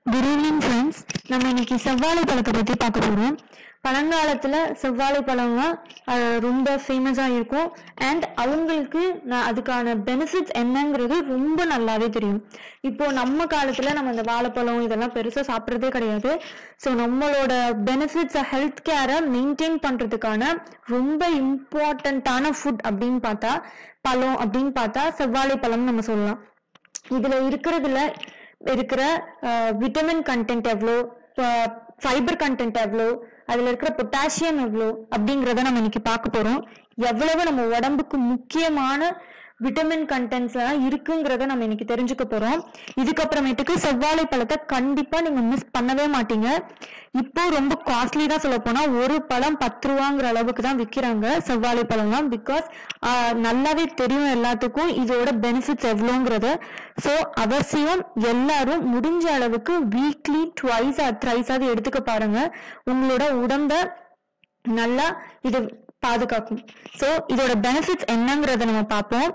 good evening friends நம்ம இன்னைக்கு செவ்வாழை பழத்தை பற்றி பார்க்க போகிறோம் பழங்காலத்தில் செவ்வாழை பழம்லாம் அஹ், ரொம்ப ஃபேமஸாக இருக்கும் அண்ட் அவங்களுக்கு நான் அதுக்கான பெனிஃபிட்ஸ் என்னங்கிறது ரொம்ப நல்லாவே தெரியும் இப்போ நம்ம காலத்தில் நம்ம இந்த வாழைப்பழம் இதெல்லாம் பெருசாக சாப்பிட்றதே கிடையாது ஸோ நம்மளோட பெனிஃபிட்ஸை ஹெல்த் கேரை மெயின்டைன் பண்ணுறதுக்கான ரொம்ப இம்பார்ட்டண்ட்டான ஃபுட் அப்படின்னு பார்த்தா பழம் அப்படின்னு பார்த்தா செவ்வாழை பழம் நம்ம சொல்லலாம் இதுல இருக்கிறதுல இருக்கிற விட்டமின் கண்டென்ட் எவ்வளோ ஃபைபர் கண்டென்ட் எவ்வளோ அதுல இருக்கிற பொட்டாசியம் எவ்வளோ அப்படிங்கிறத நம்ம இன்னைக்கு பார்க்க போறோம் எவ்வளவு நம்ம உடம்புக்கு முக்கியமான விட்டமின் கண்டென்ட்ஸ் எல்லாம் இருக்குங்கிறத நம்ம இன்னைக்கு தெரிஞ்சுக்க போறோம் இதுக்கப்புறமேட்டுக்கு செவ்வாழை பழத்தை கண்டிப்பா நீங்க மிஸ் பண்ணவே மாட்டீங்க இப்போ ரொம்ப காஸ்ட்லி தான் சொல்ல போனா ஒரு பழம் பத்து ரூபாங்கிற அளவுக்கு தான் விற்கிறாங்க செவ்வாழை பழம்லாம் பிகாஸ் நல்லாவே தெரியும் எல்லாத்துக்கும் இதோட பெனிஃபிட்ஸ் எவ்வளோங்கிறத ஸோ அவசியம் எல்லாரும் முடிஞ்ச அளவுக்கு வீக்லி ட்வைஸ் ஆர் த்ரைஸாவது எடுத்துக்க பாருங்க உங்களோட உடம்ப நல்லா இது பாதுகாக்கும் ஸோ இதோட பெனிஃபிட்ஸ் என்னங்கிறத நம்ம பார்ப்போம்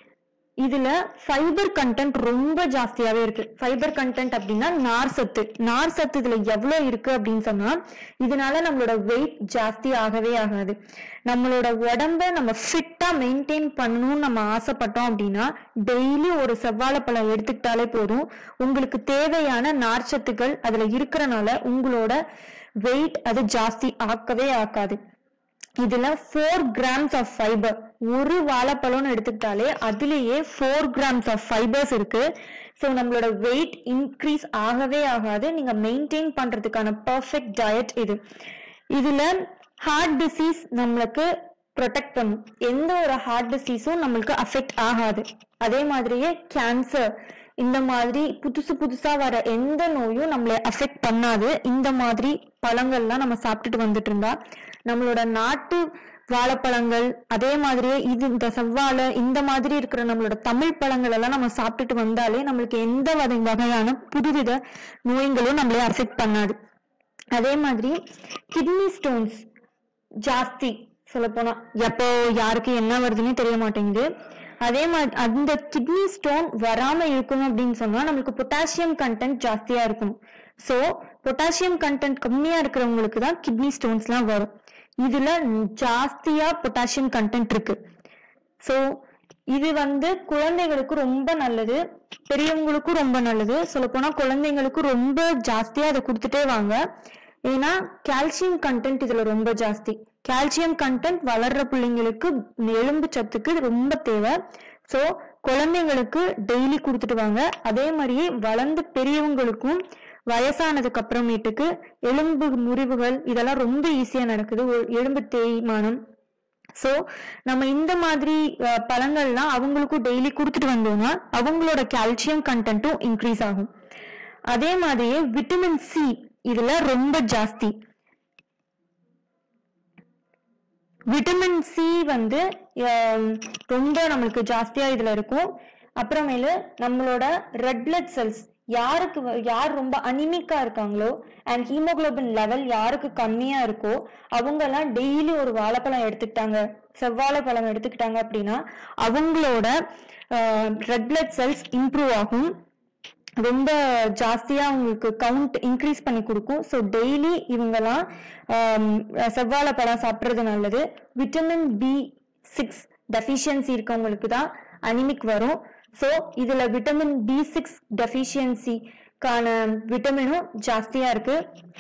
இதுல ஃபைபர் கண்டென்ட் ரொம்ப ஜாஸ்தியாவே இருக்கு ஃபைபர் கண்டென்ட் அப்படின்னா நார் சத்து நார் சத்து இதுல எவ்வளவு இருக்கு அப்படின்னு சொன்னா இதனால நம்மளோட வெயிட் ஜாஸ்தி ஆகவே ஆகாது நம்மளோட உடம்ப நம்ம ஃபிட்டா மெயின்டைன் பண்ணணும்னு நம்ம ஆசைப்பட்டோம் அப்படின்னா டெய்லி ஒரு செவ்வாழைப்பழம் எடுத்துக்கிட்டாலே போதும் உங்களுக்கு தேவையான நார்ச்சத்துக்கள் அதுல இருக்கிறனால உங்களோட வெயிட் அது ஜாஸ்தி ஆக்கவே ஆக்காது இதுல ஃபோர் கிராம்ஸ் ஆஃப் ஃபைபர் ஒரு வாழைப்பழம்னு எடுத்துக்கிட்டாலே அதுலயே ஃபோர் கிராம்ஸ் ஆஃப் ஃபைபர்ஸ் இருக்கு ஸோ நம்மளோட வெயிட் இன்க்ரீஸ் ஆகவே ஆகாது நீங்க மெயின்டைன் பண்றதுக்கான பர்ஃபெக்ட் டயட் இது இதுல ஹார்ட் டிசீஸ் நம்மளுக்கு ப்ரொடெக்ட் பண்ணும் எந்த ஒரு ஹார்ட் டிசீஸும் நம்மளுக்கு அஃபெக்ட் ஆகாது அதே மாதிரியே கேன்சர் இந்த மாதிரி புதுசு புதுசா வர எந்த நோயும் நம்மளை அஃபெக்ட் பண்ணாது இந்த மாதிரி பழங்கள்லாம் நம்ம சாப்பிட்டுட்டு வந்துட்டு இருந்தா நம்மளோட நாட்டு வாழைப்பழங்கள் அதே மாதிரியே இது இந்த செவ்வாழை இந்த மாதிரி இருக்கிற நம்மளோட தமிழ் பழங்கள் எல்லாம் நம்ம சாப்பிட்டுட்டு வந்தாலே நம்மளுக்கு எந்த வகை- வகையான புதுவித நோய்களும் நம்மளை அஃபெக்ட் பண்ணாது அதே மாதிரி கிட்னி ஸ்டோன்ஸ் ஜாஸ்தி சொல்ல போனா எப்போ யாருக்கு என்ன வருதுன்னே தெரிய மாட்டேங்குது அதே மாதிரி அந்த கிட்னி ஸ்டோன் வராம இருக்கணும் அப்படின்னு சொன்னா நம்மளுக்கு பொட்டாசியம் கண்டென்ட் ஜாஸ்தியா இருக்கணும் சோ பொட்டாசியம் கண்டென்ட் கம்மியா இருக்கிறவங்களுக்கு தான் கிட்னி ஸ்டோன்ஸ்லாம் வரும் இதுல ஜாஸ்தியா பொட்டாசியம் கண்டென்ட் இருக்கு சோ இது வந்து குழந்தைகளுக்கு ரொம்ப நல்லது பெரியவங்களுக்கும் ரொம்ப நல்லது சொல்லப்போனா குழந்தைங்களுக்கு ரொம்ப ஜாஸ்தியா அதை கொடுத்துட்டே வாங்க ஏன்னா கால்சியம் கண்டென்ட் இதுல ரொம்ப ஜாஸ்தி கால்சியம் கண்டென்ட் வளர்ற பிள்ளைங்களுக்கு எலும்பு சத்துக்கு இது ரொம்ப தேவை சோ குழந்தைங்களுக்கு டெய்லி கொடுத்துட்டு வாங்க அதே மாதிரியே வளர்ந்த பெரியவங்களுக்கும் வயசானதுக்கு அப்புறமேட்டுக்கு எலும்பு முறிவுகள் இதெல்லாம் ரொம்ப ஈஸியா நடக்குது ஒரு எலும்பு தேய்மானம் சோ நம்ம இந்த மாதிரி அஹ், பழங்கள்லாம் அவங்களுக்கும் டெய்லி கொடுத்துட்டு வந்தோம்னா அவங்களோட கால்சியம் கண்டென்ட்டும் இன்க்ரீஸ் ஆகும் அதே மாதிரியே விட்டமின் சி இதுல ரொம்ப ஜாஸ்தி விட்டமின் சி வந்து ஆம், ரொம்ப நம்மளுக்கு ஜாஸ்தியா இதுல இருக்கும் அப்புறமேலு நம்மளோட ரெட் பிளட் செல்ஸ் யாருக்கு வ- யார் ரொம்ப அனிமிக்கா இருக்காங்களோ அண்ட் ஹீமோகுளோபின் லெவல் யாருக்கு கம்மியா இருக்கோ அவங்க எல்லாம் டெய்லி ஒரு வாழைப்பழம் எடுத்துக்கிட்டாங்க செவ்வாழை பழம் எடுத்துக்கிட்டாங்க அப்படின்னா அவங்களோட ரெட் பிளட் செல்ஸ் இம்ப்ரூவ் ஆகும் ரொம்ப ஜாஸ்தியா உங்களுக்கு கவுண்ட் இன்க்ரீஸ் பண்ணி கொடுக்கும் ஸோ டெய்லி இவங்கெல்லாம் ஆம், செவ்வாழை பழம் சாப்பிட்றது நல்லது விட்டமின் பி சிக்ஸ் டெஃபிஷியன்சி இருக்கவங்களுக்கு தான் அனிமிக் வரும் ஸோ இதுல விட்டமின் பி சிக்ஸ் டெஃபிஷியன்சிக்கான விட்டமினும் ஜாஸ்தியா இருக்கு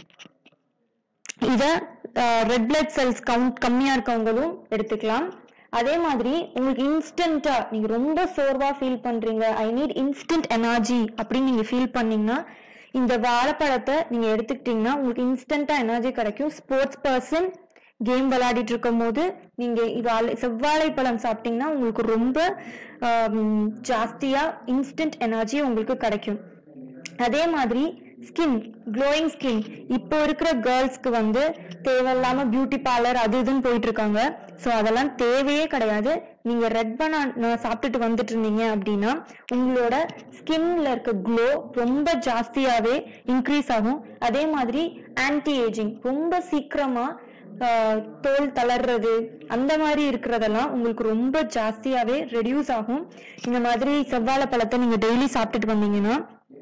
இத ரெட் பிளட் செல்ஸ் கவுண்ட் கம்மியா இருக்கவங்களும் எடுத்துக்கலாம் அதே மாதிரி உங்களுக்கு இன்ஸ்டன்டா நீங்க ரொம்ப சோர்வா ஃபீல் பண்றீங்க ஐ நீட் இன்ஸ்டன்ட் எனர்ஜி அப்படின்னு நீங்க ஃபீல் பண்ணீங்கன்னா இந்த வாழைப்பழத்தை நீங்க எடுத்துக்கிட்டீங்கன்னா உங்களுக்கு இன்ஸ்டன்டா எனர்ஜி கிடைக்கும் ஸ்போர்ட்ஸ் பர்சன் கேம் விளையாடிட்டு இருக்கும் போது நீங்க வாழை செவ்வாழைப்பழம் சாப்பிட்டீங்கன்னா உங்களுக்கு ரொம்ப ஆம், ஜாஸ்தியா இன்ஸ்டன்ட் எனர்ஜி உங்களுக்கு கிடைக்கும் அதே மாதிரி ஸ்கின் க்ளோயிங் ஸ்கின் இப்போ இருக்கிற கேர்ள்ஸ்க்கு வந்து தேவையில்லாம பியூட்டி பார்லர் அது இதுன்னு போயிட்டு இருக்காங்க ஸோ அதெல்லாம் தேவையே கிடையாது நீங்க ரெட் பனானா சாப்பிட்டுட்டு வந்துட்டு இருந்தீங்க அப்படின்னா உங்களோட ஸ்கின்ல இருக்க க்ளோ ரொம்ப ஜாஸ்தியாவே இன்க்ரீஸ் ஆகும் அதே மாதிரி ஆன்டி ஏஜிங் ரொம்ப சீக்கிரமா ஆஹ், தோல் தளர்றது அந்த மாதிரி இருக்கிறதெல்லாம் உங்களுக்கு ரொம்ப ஜாஸ்தியாவே ரெடியூஸ் ஆகும் இந்த மாதிரி செவ்வாழை பழத்தை நீங்க டெய்லி சாப்பிட்டுட்டு வந்தீங்கன்னா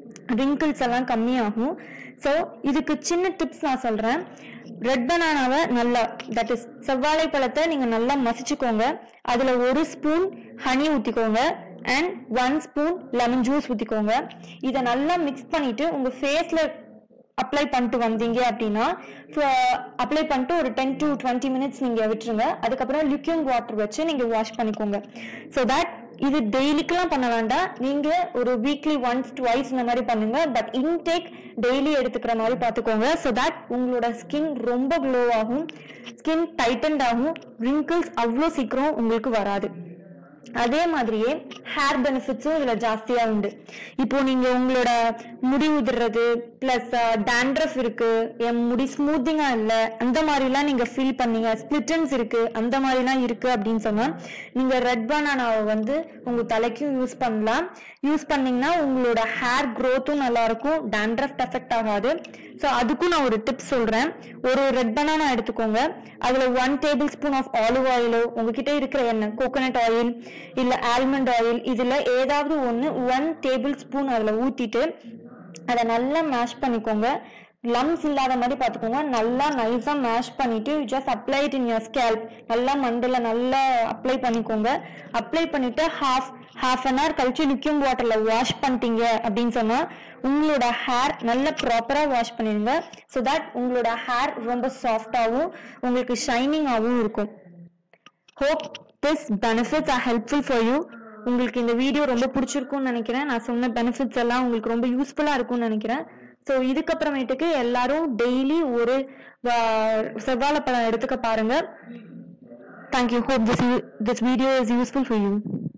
ரிங்கிள்ஸ் எல்லாம் கம்மியாகும் ஸோ இதுக்கு சின்ன டிப்ஸ் நான் சொல்கிறேன் ரெட் பனானாவை நல்லா தட் இஸ் செவ்வாழை பழத்தை நீங்கள் நல்லா மசிச்சுக்கோங்க அதில் ஒரு ஸ்பூன் ஹனி ஊற்றிக்கோங்க and one spoon lemon juice ஊற்றிக்கோங்க இதை நல்லா மிக்ஸ் பண்ணிட்டு உங்கள் ஃபேஸில் அப்ளை பண்ணிட்டு வந்தீங்க அப்படின்னா அப்ளை பண்ணிட்டு ஒரு டென் டு டுவெண்ட்டி மினிட்ஸ் நீங்கள் விட்டுருங்க அதுக்கப்புறம் லிக்யூம் வாட்டர் வச்சு நீங்கள் வாஷ் பண்ணிக்கோங்க ஸோ தட் இது டெய்லிக்கெல்லாம் பண்ண வேண்டாம் நீங்க ஒரு வீக்லி ஒன்ஸ் டுவைஸ் இந்த மாதிரி பண்ணுங்க பட் இன்டேக் டெய்லி எடுத்துக்கிற மாதிரி பார்த்துக்கோங்க ஸோ தட் உங்களோட ஸ்கின் ரொம்ப க்ளோ ஆகும் ஸ்கின் டைட்டன்ட் ஆகும் ரிங்கிள்ஸ் அவ்வளோ சீக்கிரம் உங்களுக்கு வராது அதே மாதிரியே ஹேர் பெனிஃபிட்ஸும் இதுல ஜாஸ்தியா உண்டு இப்போ நீங்க உங்களோட முடி உதிர்றது பிளஸ் டேண்ட்ரஃப் இருக்கு என் முடி ஸ்மூத்திங்கா இல்ல அந்த மாதிரிலாம் நீங்க ஃபீல் பண்ணீங்க ஸ்பிளிட்டன்ஸ் இருக்கு அந்த மாதிரிலாம் இருக்கு அப்படின்னு சொன்னா நீங்க ரெட் பனானாவை வந்து உங்க தலைக்கும் யூஸ் பண்ணலாம் யூஸ் பண்ணீங்கன்னா உங்களோட ஹேர் க்ரோத்தும் நல்லா இருக்கும் டேண்ட்ரஃப் எஃபெக்ட் ஆகாது ஸோ அதுக்கும் நான் ஒரு டிப்ஸ் சொல்றேன் ஒரு ரெட் பனானா எடுத்துக்கோங்க அதுல one tablespoon of olive ஆயிலோ உங்ககிட்ட இருக்கிற எண்ணெய் கோகோனட் ஆயில் இல்ல ஆல்மண்ட் ஆயில் இதுல ஏதாவது ஒன்று ஒன் டேபிள் ஸ்பூன் அதுல ஊத்திட்டு அதை நல்லா மேஷ் பண்ணிக்கோங்க லம்ஸ் இல்லாத மாதிரி பார்த்துக்கோங்க நல்லா நைஸாக மேஷ் பண்ணிட்டு just apply it in your scalp நல்லா மண்டல நல்லா அப்ளை பண்ணிக்கோங்க அப்ளை பண்ணிட்டு ஹாஃப் ஹாஃப் அன் ஹவர் கழிச்சு லிக்யூம் வாட்டர்ல வாஷ் பண்ணிட்டீங்க அப்படின்னு சொன்னா உங்களோட ஹேர் நல்ல ப்ராப்பரா வாஷ் பண்ணிடுங்க ஸோ தட் உங்களோட ஹேர் ரொம்ப சாஃப்டாகவும் உங்களுக்கு ஷைனிங்காகவும் இருக்கும் hope this benefits are helpful for you உங்களுக்கு இந்த வீடியோ ரொம்ப பிடிச்சிருக்கும்னு நினைக்கிறேன் நான் சொன்ன பெனிஃபிட்ஸ் எல்லாம் உங்களுக்கு ரொம்ப யூஸ்ஃபுல்லா இருக்கும்னு நினைக்கிறேன் ஸோ இதுக்கப்புறமேட்டுக்கு எல்லாரும் டெய்லி ஒரு செவ்வாழைப்பழம் எடுத்துக்க பாருங்க thank you hope this this video is useful for you